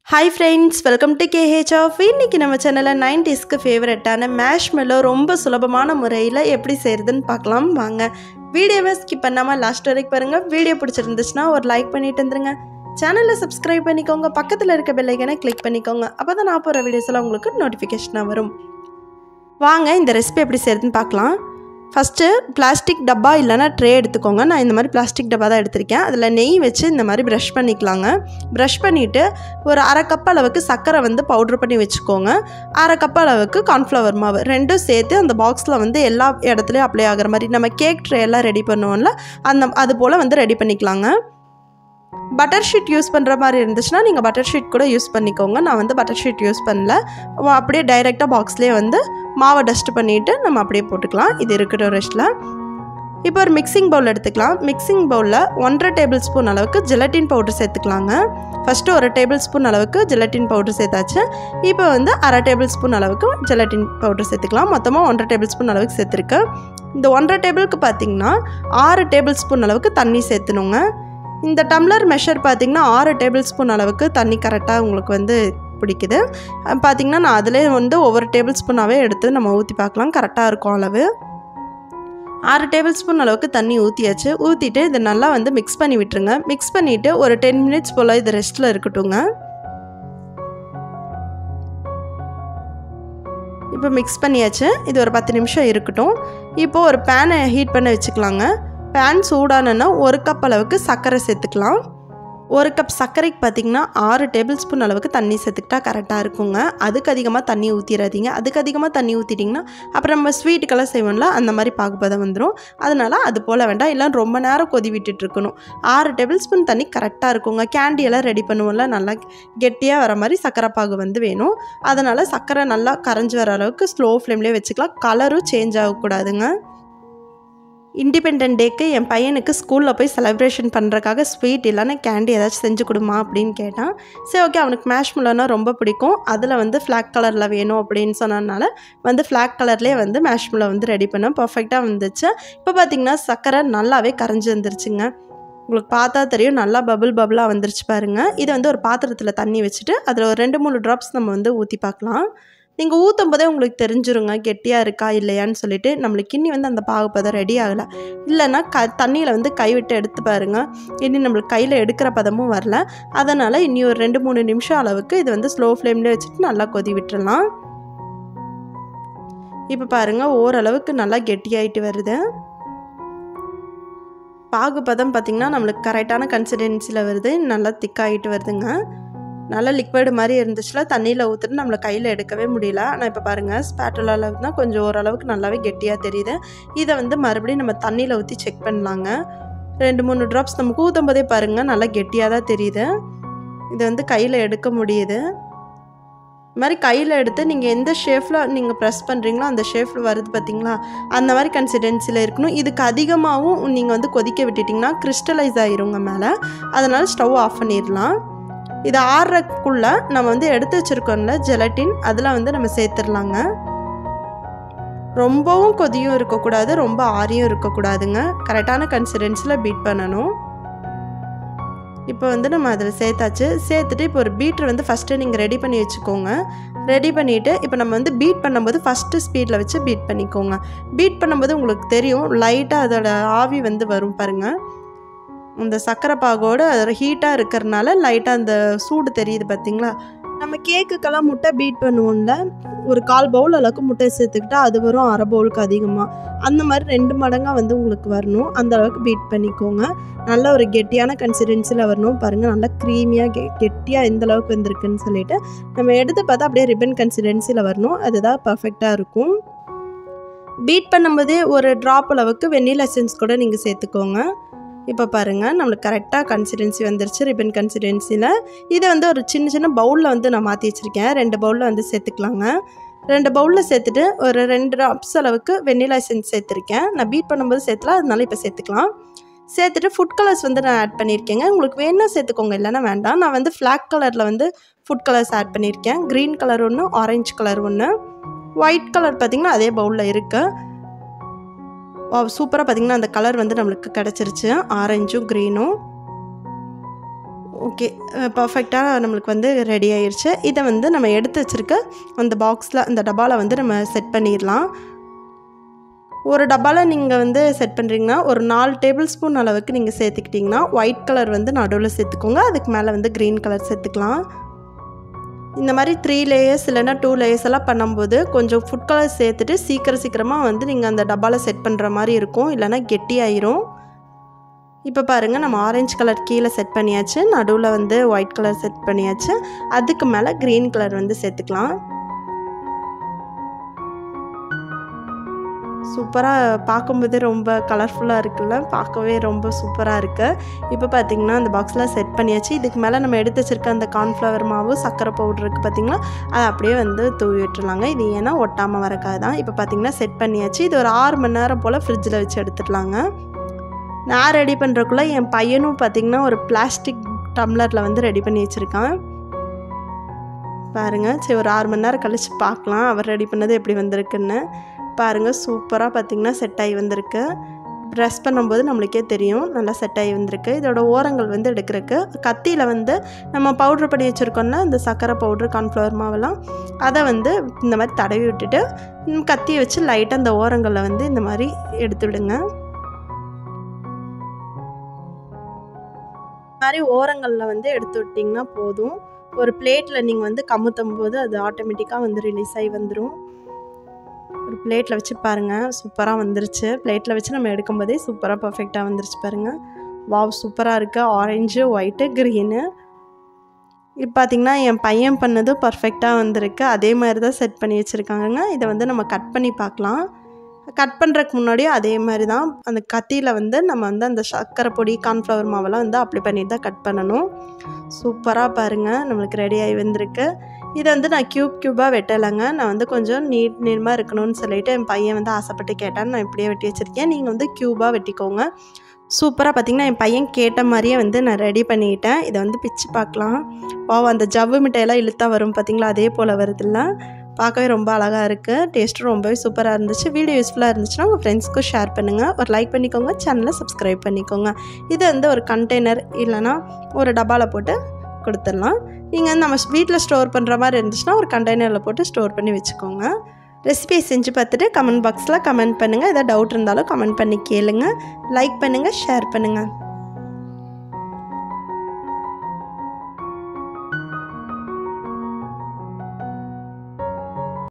hi friends welcome to KH of இன்னைக்கு நம்ம சேனலில் நைன்டிஸ்க்கு ஃபேவரட்டான மேஷ் மெல்லோ ரொம்ப சுலபமான முறையில் எப்படி செய்கிறதுன்னு பார்க்கலாம் வாங்க வீடியோவை ஸ்கிப் பண்ணாமல் லாஸ்ட் வரைக்கும் பாருங்கள் வீடியோ பிடிச்சிருந்துச்சுன்னா ஒரு லைக் பண்ணிட்டு வந்துருங்க சேனலை சப்ஸ்கிரைப் பண்ணிக்கோங்க பக்கத்தில் இருக்க பெல்லைக்கனை கிளிக் பண்ணிக்கோங்க அப்போ தான் நான் போகிற வீடியோஸ் எல்லாம் உங்களுக்கு நோட்டிஃபிகேஷனாக வரும் வாங்க இந்த ரெசிபி எப்படி செய்கிறதுன்னு பார்க்கலாம் ஃபஸ்ட்டு பிளாஸ்டிக் டப்பா இல்லைன்னா ட்ரே எடுத்துக்கோங்க நான் இந்த மாதிரி பிளாஸ்டிக் டப்பா தான் எடுத்திருக்கேன் அதில் நெய் வச்சு இந்த மாதிரி ப்ரஷ் பண்ணிக்கலாங்க ப்ரஷ் பண்ணிவிட்டு ஒரு அரை கப் அளவுக்கு சர்க்கரை வந்து பவுட்ரு பண்ணி வச்சுக்கோங்க அரை கப் அளவுக்கு கார்ன்ஃப்ளவர் மாவு ரெண்டும் சேர்த்து அந்த பாக்ஸில் வந்து எல்லா இடத்துலையும் அப்ளை ஆகிற மாதிரி நம்ம கேக் ட்ரே எல்லாம் ரெடி பண்ணுவோம்ல அந்த அது போல் வந்து ரெடி பண்ணிக்கலாங்க பட்டர் ஷீட் யூஸ் பண்ணுற மாதிரி இருந்துச்சுன்னா நீங்கள் பட்டர் ஷீட் கூட யூஸ் பண்ணிக்கோங்க நான் வந்து பட்டர் ஷீட் யூஸ் பண்ணல அப்படியே டைரெக்டாக பாக்ஸ்லேயே வந்து மாவை டஸ்ட் பண்ணிவிட்டு நம்ம அப்படியே போட்டுக்கலாம் இது இருக்கட்டும் ரெஸ்ட்டில் இப்போ ஒரு மிக்சிங் பவுல் எடுத்துக்கலாம் மிக்சிங் பவுலில் ஒன்றரை டேபிள் ஸ்பூன் அளவுக்கு ஜெலட்டின் பவுடர் சேர்த்துக்கலாங்க ஃபஸ்ட்டு ஒரு டேபிள் ஸ்பூன் அளவுக்கு ஜெலட்டின் பவுடர் சேர்த்தாச்சு இப்போ வந்து அரை டேபிள் ஸ்பூன் அளவுக்கு ஜெலட்டின் பவுடர் சேர்த்துக்கலாம் மொத்தமாக ஒன்றரை டேபிள் ஸ்பூன் அளவுக்கு சேர்த்துருக்கேன் இந்த ஒன்றரை டேபிளுக்கு பார்த்திங்கன்னா ஆறு டேபிள் ஸ்பூன் அளவுக்கு தண்ணி சேர்த்துணுங்க இந்த டம்ளர் மெஷர் பார்த்திங்கன்னா ஆறு டேபிள் ஸ்பூன் அளவுக்கு தண்ணி கரெக்டாக உங்களுக்கு வந்து பிடிக்குது பார்த்திங்கன்னா நான் அதிலே வந்து ஒவ்வொரு டேபிள் ஸ்பூனாகவே எடுத்து நம்ம ஊற்றி பார்க்கலாம் கரெக்டாக இருக்கும் அளவு ஆறு டேபிள் ஸ்பூன் அளவுக்கு தண்ணி ஊற்றியாச்சு ஊற்றிட்டு இதை நல்லா வந்து மிக்ஸ் பண்ணி விட்டுருங்க மிக்ஸ் பண்ணிவிட்டு ஒரு டென் மினிட்ஸ் போல் இது ரெஸ்ட்டில் இருக்கட்டுங்க இப்போ மிக்ஸ் பண்ணியாச்சு இது ஒரு பத்து நிமிஷம் இருக்கட்டும் இப்போது ஒரு பேனை ஹீட் பண்ண வச்சுக்கலாங்க பேன் சூடானன்னா ஒரு கப் அளவுக்கு சர்க்கரை சேர்த்துக்கலாம் ஒரு கப் சர்க்கரைக்கு பார்த்திங்கன்னா ஆறு டேபிள் ஸ்பூன் அளவுக்கு தண்ணி சேர்த்துக்கிட்டா கரெக்டாக இருக்குங்க அதுக்கு அதிகமாக தண்ணி ஊற்றிடாதீங்க அதுக்கு அதிகமாக தண்ணி ஊற்றிட்டிங்கன்னா அப்புறம் நம்ம ஸ்வீட்டுக்கெல்லாம் செய்வோம்ல அந்த மாதிரி பாகுபதம் வந்துடும் அதனால் அது போல் வேண்டாம் இல்லை ரொம்ப நேரம் கொதி விட்டுட்டு இருக்கணும் ஆறு டேபிள் ஸ்பூன் தண்ணி கரெக்டாக இருக்குங்க கேண்டியெல்லாம் ரெடி பண்ணுவோம்ல நல்லா கெட்டியாக வர மாதிரி சர்க்கரை பாகு வந்து வேணும் அதனால் சர்க்கரை நல்லா கரைஞ்சி வர அளவுக்கு ஸ்லோ ஃப்ளேம்லேயே வச்சுக்கலாம் கலரும் சேஞ்ச் ஆகக்கூடாதுங்க இண்டிபெண்ட் டேக்கு என் பையனுக்கு ஸ்கூலில் போய் செலிப்ரேஷன் பண்ணுறக்காக ஸ்வீட் இல்லைன்னா கேண்டி ஏதாச்சும் செஞ்சு கொடுமா அப்படின்னு கேட்டான் சரி ஓகே அவனுக்கு மேஷ் முல்லனா ரொம்ப பிடிக்கும் அதில் வந்து ஃப்ளாக் கலரில் வேணும் அப்படின்னு சொன்னதுனால வந்து ஃப்ளாக் கலர்லேயே வந்து மேஷ் முல்லை வந்து ரெடி பண்ணேன் பர்ஃபெக்டாக வந்துச்சு இப்போ பார்த்திங்கன்னா சர்க்கரை நல்லாவே கரைஞ்சி வந்துருச்சுங்க உங்களுக்கு பார்த்தா தெரியும் நல்லா பபுள் பபுளாக வந்துருச்சு பாருங்கள் இதை வந்து ஒரு பாத்திரத்தில் தண்ணி வச்சுட்டு அதில் ஒரு ரெண்டு மூணு ட்ராப்ஸ் நம்ம வந்து ஊற்றி பார்க்கலாம் நீங்கள் ஊற்றும் போதே உங்களுக்கு தெரிஞ்சிருங்க கெட்டியாக இருக்கா இல்லையான்னு சொல்லிட்டு நம்மளுக்கு கிண்ணி வந்து அந்த பாகுப்பதம் ரெடி ஆகலை இல்லைன்னா க தண்ணியில் வந்து கைவிட்டு எடுத்து பாருங்கள் இனி நம்மளுக்கு கையில் எடுக்கிற பதமும் வரல அதனால் இனி ஒரு ரெண்டு மூணு நிமிஷம் அளவுக்கு இது வந்து ஸ்லோ ஃப்ளேம்லேயே வச்சுட்டு நல்லா கொதி விட்டுறலாம் இப்போ பாருங்கள் ஓரளவுக்கு நல்லா கெட்டியாயிட்டு வருது பாகுபதம் பார்த்திங்கன்னா நம்மளுக்கு கரெக்டான கன்சிஸ்டன்சியில் வருது நல்லா திக்காகிட்டு வருதுங்க நல்லா லிக்விட் மாதிரி இருந்துச்சுல தண்ணியில் ஊற்றிட்டு நம்மளை கையில் எடுக்கவே முடியல ஆனால் இப்போ பாருங்கள் ஸ்பேட்டல் அளவுக்கு தான் கொஞ்சம் ஓரளவுக்கு நல்லாவே கெட்டியாக தெரியுது இதை வந்து மறுபடியும் நம்ம தண்ணியில் ஊற்றி செக் பண்ணலாங்க ரெண்டு மூணு ட்ராப்ஸ் நமக்கு ஊற்றும் போதே பாருங்கள் நல்லா கெட்டியாக தான் தெரியுது இதை வந்து கையில் எடுக்க முடியுது இது மாதிரி கையில் எடுத்து நீங்கள் எந்த ஷேஃபில் நீங்கள் ப்ரெஸ் பண்ணுறீங்களோ அந்த ஷேஃபில் வருது பார்த்தீங்களா அந்த மாதிரி கன்சிடென்சியில் இருக்கணும் இதுக்கு அதிகமாகவும் நீங்கள் வந்து கொதிக்க விட்டுட்டிங்கன்னா கிறிஸ்டலைஸ் ஆயிருங்க மேலே அதனால் ஸ்டவ் ஆஃப் பண்ணிடலாம் இது ஆறுறக்குள்ளே நம்ம வந்து எடுத்து வச்சுருக்கோம்ல ஜெலட்டின் அதில் வந்து நம்ம சேர்த்துடலாங்க ரொம்பவும் கொதியும் இருக்கக்கூடாது ரொம்ப ஆரியும் இருக்கக்கூடாதுங்க கரெக்டான கன்சிடென்ஸில் பீட் பண்ணணும் இப்போ வந்து நம்ம அதில் சேர்த்தாச்சு சேர்த்துட்டு இப்போ ஒரு பீட்ரு வந்து ஃபஸ்ட்டு நீங்கள் ரெடி பண்ணி வச்சுக்கோங்க ரெடி பண்ணிவிட்டு இப்போ நம்ம வந்து பீட் பண்ணும்போது ஃபஸ்ட்டு ஸ்பீடில் வச்சு பீட் பண்ணிக்கோங்க பீட் பண்ணும்போது உங்களுக்கு தெரியும் லைட்டாக அதோட ஆவி வந்து வரும் பாருங்கள் அந்த சர்க்கரை பாகோடு அதோட ஹீட்டாக இருக்கிறனால லைட்டாக அந்த சூடு தெரியுது பார்த்தீங்களா நம்ம கேக்குக்கெல்லாம் முட்டை பீட் பண்ணுவோம்ல ஒரு கால் பவுல் அளவுக்கு முட்டை சேர்த்துக்கிட்டா அது வரும் அரை பவுலுக்கு அதிகமாக அந்த மாதிரி ரெண்டு மடங்காக வந்து உங்களுக்கு வரணும் அந்த அளவுக்கு பீட் பண்ணிக்கோங்க நல்ல ஒரு கெட்டியான கன்சிஸ்டன்சியில் வரணும் பாருங்கள் நல்லா க்ரீமியாக கெ கெட்டியாக எந்த அளவுக்கு வந்திருக்குன்னு சொல்லிட்டு நம்ம எடுத்து பார்த்தா அப்படியே ரிப்பன் கன்சிஸ்டன்சியில் வரணும் அதுதான் பர்ஃபெக்டாக இருக்கும் பீட் பண்ணும்போதே ஒரு ட்ராப் அளவுக்கு வெண்ணிலா எசன்ஸ் கூட நீங்கள் சேர்த்துக்கோங்க இப்போ பாருங்கள் நம்மளுக்கு கரெக்டாக கன்சிடென்சி வந்துருச்சு ரிப்பன் கன்சிடென்சியில் இதை வந்து ஒரு சின்ன சின்ன பவுலில் வந்து நான் மாற்றி வச்சுருக்கேன் ரெண்டு பவுலில் வந்து சேர்த்துக்கலாங்க ரெண்டு பவுலில் சேர்த்துட்டு ஒரு ரெண்டு ட்ராப்ஸ் அளவுக்கு வெண்ணிலா எசன்ஸ் சேர்த்துருக்கேன் நான் பீட் பண்ணும்போது சேர்த்துல அதனால இப்போ சேர்த்துக்கலாம் சேர்த்துட்டு ஃபுட் கலர்ஸ் வந்து நான் ஆட் பண்ணியிருக்கேங்க உங்களுக்கு வேணால் சேர்த்துக்கோங்க இல்லைன்னா வேண்டாம் நான் வந்து ஃப்ளாக் கலரில் வந்து ஃபுட் கலர்ஸ் ஆட் பண்ணியிருக்கேன் க்ரீன் கலர் ஒன்று ஆரஞ்சு கலர் ஒன்று ஒயிட் கலர் பார்த்திங்கன்னா அதே பவுலில் இருக்குது சூப்பராக பார்த்திங்கன்னா அந்த கலர் வந்து நம்மளுக்கு கிடச்சிருச்சு ஆரஞ்சும் க்ரீனும் ஓகே பர்ஃபெக்டாக நம்மளுக்கு வந்து ரெடி ஆயிடுச்சு இதை வந்து நம்ம எடுத்து வச்சுருக்க அந்த பாக்ஸில் அந்த டப்பாவில் வந்து நம்ம செட் பண்ணிடலாம் ஒரு டப்பாவில் நீங்கள் வந்து செட் பண்ணுறீங்கன்னா ஒரு நாலு டேபிள் ஸ்பூன் அளவுக்கு நீங்கள் சேர்த்துக்கிட்டிங்கன்னா ஒயிட் கலர் வந்து நடுவில் சேர்த்துக்கோங்க அதுக்கு மேலே வந்து க்ரீன் கலர் சேர்த்துக்கலாம் இந்த மாதிரி த்ரீ லேயர்ஸ் இல்லைன்னா டூ லேயர்ஸ் எல்லாம் பண்ணும்போது கொஞ்சம் ஃபுட் கலர் சேர்த்துட்டு சீக்கிரம் சீக்கிரமாக வந்து நீங்கள் அந்த டப்பாவில் செட் பண்ணுற மாதிரி இருக்கும் இல்லைன்னா கெட்டியாயிரும் இப்போ பாருங்கள் நம்ம ஆரஞ்சு கலர் கீழே செட் பண்ணியாச்சு நடுவில் வந்து ஒயிட் கலர் செட் பண்ணியாச்சு அதுக்கு மேலே க்ரீன் கலர் வந்து சேர்த்துக்கலாம் சூப்பராக பார்க்கும்போதே ரொம்ப கலர்ஃபுல்லாக இருக்குல்ல பார்க்கவே ரொம்ப சூப்பராக இருக்குது இப்போ பார்த்திங்கன்னா அந்த பாக்ஸில் செட் பண்ணியாச்சு இதுக்கு மேலே நம்ம எடுத்து வச்சுருக்க அந்த கார்ன்ஃப்ளவர் மாவு சர்க்கரை பவுடர் இருக்குது பார்த்திங்களா அதை அப்படியே வந்து தூவி விட்டுருலாங்க இது ஏன்னா ஒட்டாமல் வரக்காக தான் இப்போ பார்த்திங்கன்னா செட் பண்ணியாச்சு இது ஒரு ஆறு மணி நேரம் போல் ஃப்ரிட்ஜில் வச்சு எடுத்துடலாங்க நான் ரெடி பண்ணுறக்குள்ளே என் பையனும் பார்த்திங்கன்னா ஒரு பிளாஸ்டிக் டம்ளரில் வந்து ரெடி பண்ணி வச்சுருக்கான் பாருங்கள் சரி ஒரு ஆறு மணி நேரம் கழித்து பார்க்கலாம் அவர் ரெடி பண்ணது எப்படி வந்திருக்குன்னு பாருங்கள் சூப்பராக பார்த்திங்கன்னா செட் ஆகி வந்திருக்கு ப்ரெஸ் பண்ணும்போது நம்மளுக்கே தெரியும் நல்லா செட் ஆகி வந்திருக்கு இதோட ஓரங்கள் வந்து எடுக்கிறதுக்கு கத்தியில் வந்து நம்ம பவுட்ரு பண்ணி வச்சுருக்கோம்னா இந்த சர்க்கரை பவுட்ரு கார்ன்ஃப்ளவர் மாவெல்லாம் அதை வந்து இந்த மாதிரி தடவி விட்டுட்டு கத்தியை வச்சு லைட்டாக அந்த ஓரங்களில் வந்து இந்த மாதிரி எடுத்து விடுங்க மாதிரி ஓரங்களில் வந்து எடுத்து விட்டிங்கன்னா போதும் ஒரு பிளேட்டில் நீங்கள் வந்து கமுத்தும் போது அது ஆட்டோமேட்டிக்காக வந்து ரிலீஸ் ஆகி வந்துடும் ஒரு பிளேட்டில் வச்சு பாருங்கள் சூப்பராக வந்துருச்சு பிளேட்டில் வச்சு நம்ம எடுக்கும்போதே சூப்பராக பர்ஃபெக்டாக வந்துருச்சு பாருங்கள் வாவ் சூப்பராக இருக்குது ஆரஞ்சு ஒயிட்டு க்ரீனு இப்போ பார்த்திங்கன்னா என் பையன் பண்ணது பர்ஃபெக்டாக வந்திருக்கு அதே மாதிரி தான் செட் பண்ணி வச்சுருக்காங்க இதை வந்து நம்ம கட் பண்ணி பார்க்கலாம் கட் பண்ணுறதுக்கு முன்னாடியும் அதே மாதிரி தான் அந்த கத்தியில் வந்து நம்ம வந்து அந்த சர்க்கரை பொடி கார்ன்ஃப்ளவர் மாவெல்லாம் வந்து அப்ளை பண்ணிட்டு தான் கட் பண்ணணும் சூப்பராக பாருங்கள் நம்மளுக்கு ரெடி ஆகி வந்திருக்கு இதை வந்து நான் க்யூப் க்யூபாக வெட்டலைங்க நான் வந்து கொஞ்சம் நீட் நீளமாக இருக்கணும்னு சொல்லிட்டு என் பையன் வந்து ஆசைப்பட்டு கேட்டான்னு நான் இப்படியே வெட்டி வச்சுருக்கேன் நீங்கள் வந்து க்யூபாக வெட்டிக்கோங்க சூப்பராக பார்த்திங்கன்னா என் பையன் கேட்ட மாதிரியே வந்து நான் ரெடி பண்ணிக்கிட்டேன் இதை வந்து பிச்சு பார்க்கலாம் பாவம் அந்த ஜவ்வு மிட்டாயெல்லாம் இழுத்தா வரும் பார்த்திங்களா அதே போல் வருதுல்ல பார்க்கவே ரொம்ப அழகாக இருக்குது டேஸ்ட்டும் ரொம்பவே சூப்பராக இருந்துச்சு வீடியோ யூஸ்ஃபுல்லாக இருந்துச்சுன்னா உங்கள் ஃப்ரெண்ட்ஸ்க்கும் ஷேர் பண்ணுங்கள் ஒரு லைக் பண்ணிக்கோங்க சேனலை சப்ஸ்கிரைப் பண்ணிக்கோங்க இது வந்து ஒரு கண்டெய்னர் இல்லைனா ஒரு டப்பாவில் போட்டு கொடுத்துடலாம் நீங்கள் வந்து நம்ம வீட்டில் ஸ்டோர் பண்ணுற மாதிரி இருந்துச்சுன்னா ஒரு கண்டெய்னரில் போட்டு ஸ்டோர் பண்ணி வச்சுக்கோங்க ரெசிபியை செஞ்சு பார்த்துட்டு கமெண்ட் பாக்ஸில் கமெண்ட் பண்ணுங்கள் எதாவது டவுட் இருந்தாலும் கமெண்ட் பண்ணி கேளுங்க லைக் பண்ணுங்கள் ஷேர் பண்ணுங்கள்